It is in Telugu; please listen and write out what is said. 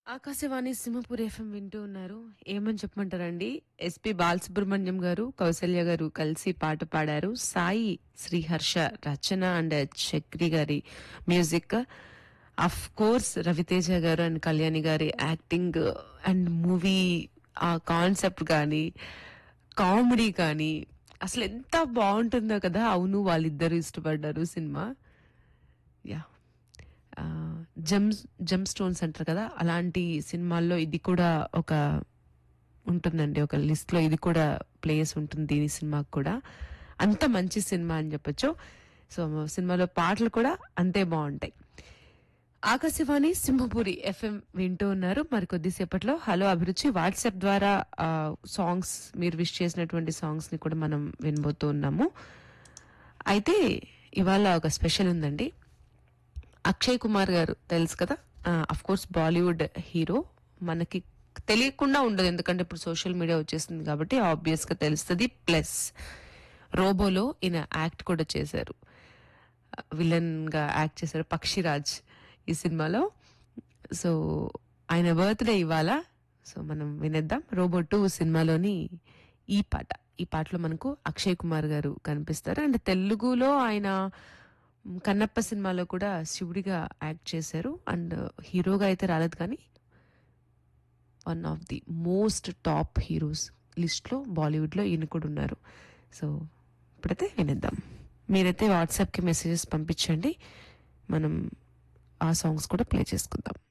ఆకాశవాణి సింహపూర్ ఎఫ్ఎం వింటూ ఉన్నారు ఏమని చెప్పమంటారండి ఎస్పి బాలసుబ్రహ్మణ్యం గారు కౌసల్య గారు కలిసి పాట పాడారు సాయి శ్రీహర్ష రచన అండ్ చక్రి గారి మ్యూజిక్ అఫ్ కోర్స్ రవితేజ గారు అండ్ కళ్యాణి గారి యాక్టింగ్ అండ్ మూవీ ఆ కాన్సెప్ట్ కానీ కామెడీ కానీ అసలు ఎంత బాగుంటుందో కదా అవును వాళ్ళిద్దరు ఇష్టపడ్డారు సినిమా యా జమ్ జమ్ స్టోన్స్ అంటారు కదా అలాంటి సినిమాల్లో ఇది కూడా ఒక ఉంటుందండి ఒక లిస్ట్ లో ఇది కూడా ప్లేస్ ఉంటుంది ఈ సినిమాకి కూడా అంత మంచి సినిమా అని చెప్పొచ్చు సో సినిమాలో పాటలు కూడా అంతే బాగుంటాయి ఆకాశవాణి సింహపురి ఎఫ్ఎం వింటూ ఉన్నారు మరి కొద్దిసేపట్లో హలో అభిరుచి వాట్సాప్ ద్వారా సాంగ్స్ మీరు విష్ చేసినటువంటి సాంగ్స్ ని కూడా మనం వినబోతూ ఉన్నాము అయితే ఇవాళ ఒక స్పెషల్ ఉందండి అక్షయ్ కుమార్ గారు తెలుసు కదా అఫ్ కోర్స్ బాలీవుడ్ హీరో మనకి తెలియకుండా ఉండదు ఎందుకంటే ఇప్పుడు సోషల్ మీడియా వచ్చేసింది కాబట్టి ఆబ్వియస్ గా తెలుస్తుంది ప్లస్ రోబోలో ఈయన యాక్ట్ కూడా చేశారు విలన్ గా యాక్ట్ చేశారు పక్షిరాజ్ ఈ సినిమాలో సో ఆయన బర్త్డే ఇవాళ సో మనం వినేద్దాం రోబో టూ సినిమాలోని ఈ పాట ఈ పాటలో మనకు అక్షయ్ కుమార్ గారు కనిపిస్తారు అండ్ తెలుగులో ఆయన కన్నప్ప సినిమాలో కూడా శివుడిగా యాక్ట్ చేశారు అండ్ హీరోగా అయితే రాలేదు కానీ one of the most top heroes లిస్ట్లో బాలీవుడ్లో ఈయన కూడా ఉన్నారు సో ఇప్పుడైతే వినేద్దాం మీరైతే వాట్సాప్కి మెసేజెస్ పంపించండి మనం ఆ సాంగ్స్ కూడా ప్లే చేసుకుందాం